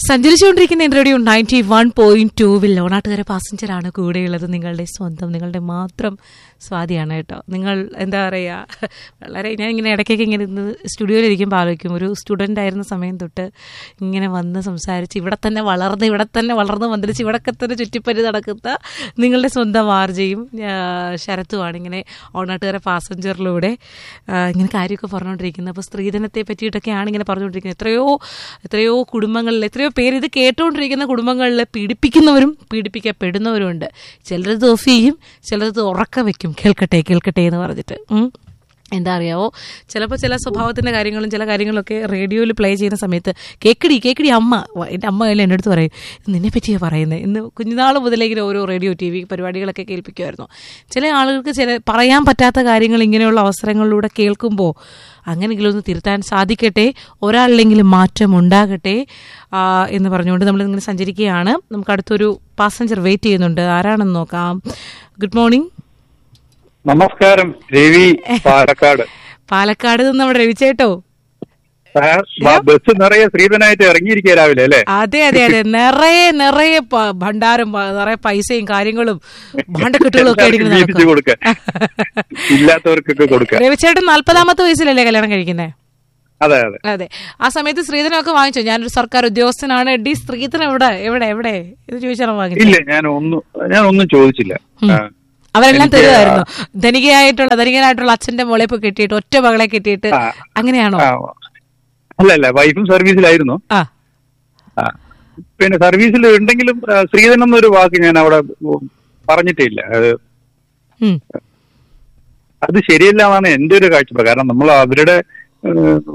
സഞ്ചരിച്ചുകൊണ്ടിരിക്കുന്ന radio ninety one point ടൂവിൽ ഓണാട്ടുകാരെ പാസഞ്ചറാണ് കൂടെയുള്ളത് നിങ്ങളുടെ സ്വന്തം നിങ്ങളുടെ മാത്രം സ്വാതിയാണ് കേട്ടോ നിങ്ങൾ എന്താ പറയുക വളരെ ഞാൻ ഇങ്ങനെ ഇടയ്ക്കൊക്കെ ഇങ്ങനെ ഇന്ന് സ്റ്റുഡിയോയിലിരിക്കുമ്പോൾ ആലോചിക്കും ഒരു സ്റ്റുഡൻ്റ് ആയിരുന്ന സമയം തൊട്ട് ഇങ്ങനെ വന്ന് സംസാരിച്ച് ഇവിടെ തന്നെ വളർന്ന് ഇവിടെ തന്നെ വളർന്ന് വന്നിരിച്ച് ഇവിടൊക്കെ തന്നെ ചുറ്റിപ്പറ്റി നടക്കുന്ന നിങ്ങളുടെ സ്വന്തം ആർജയും ശരത്തുമാണ് ഇങ്ങനെ ഓണാട്ടുകാരെ പാസഞ്ചറിലൂടെ ആ, ഇങ്ങനെ കാര്യമൊക്കെ പറഞ്ഞുകൊണ്ടിരിക്കുന്നത് അപ്പോൾ സ്ത്രീധനത്തെ പറ്റിയിട്ടൊക്കെയാണ് ഇങ്ങനെ പറഞ്ഞുകൊണ്ടിരിക്കുന്നത് എത്രയോ എത്രയോ കുടുംബങ്ങളിൽ എത്രയോ പേര് ഇത് കേട്ടുകൊണ്ടിരിക്കുന്ന കുടുംബങ്ങളിൽ പീഡിപ്പിക്കുന്നവരും പീഡിപ്പിക്കപ്പെടുന്നവരും ഉണ്ട് ചിലരത് ഓഫ് ചെയ്യും ചിലരത് ഉറക്കം വെക്കും കേൾക്കട്ടെ കേൾക്കട്ടെ എന്ന് പറഞ്ഞിട്ട് ഉം. എന്താ അറിയാവോ ചിലപ്പോൾ ചില സ്വഭാവത്തിന്റെ കാര്യങ്ങളും ചില കാര്യങ്ങളൊക്കെ റേഡിയോയിൽ പ്ലേ ചെയ്യുന്ന സമയത്ത് കേക്കടി കേക്കടി അമ്മ വ- എൻ്റെ അമ്മ എല്ലാം എൻ്റെ അടുത്ത് പറയും "ഇത് നിന്നെ പറ്റിയാണ് പറയുന്നത് ഇന്ന് കുഞ്ഞുനാൾ മുതലേ ഇങ്ങനെ ഓരോ റേഡിയോ ടി വി പരിപാടികളൊക്കെ കേൾപ്പിക്കുമായിരുന്നു ചില ആളുകൾക്ക് ചില പറയാൻ പറ്റാത്ത കാര്യങ്ങൾ ഇങ്ങനെയുള്ള അവസരങ്ങളിലൂടെ കേൾക്കുമ്പോൾ അങ്ങനെയെങ്കിലും ഒന്ന് തിരുത്താൻ സാധിക്കട്ടെ ഒരാളിലെങ്കിലും മാറ്റം ഉണ്ടാകട്ടെ ആ, എന്ന് പറഞ്ഞുകൊണ്ട് നമ്മൾ ഇങ്ങനെ സഞ്ചരിക്കുകയാണ് നമുക്ക് അടുത്തൊരു പാസഞ്ചർ വെയിറ്റ് ചെയ്യുന്നുണ്ട് ആരാണെന്ന് നോക്കാം ഗുഡ് മോർണിംഗ് നമസ്കാരം രവി പാലക്കാട് പാലക്കാട് നിന്ന് നമ്മുടെ രവിച്ചേട്ടോ ആ, ബ- ബസ് നിറയെ സ്ത്രീധനായിട്ട് ഇറങ്ങിയിരിക്കുക രാവിലെ അല്ലേ അതെ അതെ അതെ നിറയെ നിറയെ പ- ഭണ്ഡാരം പ- നിറയെ പൈസയും കാര്യങ്ങളും ഭാണ്ഡക്കെട്ടുകളും ഒക്കെ ആയിട്ട് ഇങ്ങനെ വീതിച്ചു നടക്കും. കൊടുക്ക ഇല്ലാത്തവർക്കൊക്കെ കൊടുക്ക രവിച്ചേട്ടൻ നാൽപ്പതാമത്തെ വയസ്സിലല്ലേ കല്യാണം കഴിക്കുന്നത് അതെ അതെ അതെ ആ സമയത്ത് സ്ത്രീധനമൊക്കെ വാങ്ങിച്ചോ ഞാനൊരു സർക്കാർ ഉദ്യോഗസ്ഥനാണ് ഡി സ്ത്രീധനം എവിടെ എവിടെ എവിടെ ഇത് ചോദിച്ചാണോ വാങ്ങിച്ചത് ഇല്ല ഞാൻ ഒന്നും ഞാൻ ഒന്നും ചോദിച്ചില്ല ആ. അവരെല്ലാം എനിക്ക് തരുമായിരുന്നു ധനികയായിട്ടുള്ള ധനികനായിട്ടുള്ള അച്ഛന്റെ മോളെ ഇപ്പൊ കെട്ടിയിട്ട് ഒറ്റ മകളെ കെട്ടിയിട്ട് ആ. അങ്ങനെയാണോ ആ, അല്ല അല്ല വൈഫും സർവീസിലായിരുന്നു ആ ആ. പിന്നെ സർവീസിൽ ഉണ്ടെങ്കിലും ആ, സ്ത്രീധനം എന്നൊരു വാക്ക് ഞാൻ അവിടെ ഉം, പറഞ്ഞിട്ടില്ല അത് ഉം. അത് ശരിയല്ല എന്നാണ് എന്റെ ഒരു കാഴ്ചപ്പാട് കാരണം നമ്മൾ അവരുടെ ഏഹ്,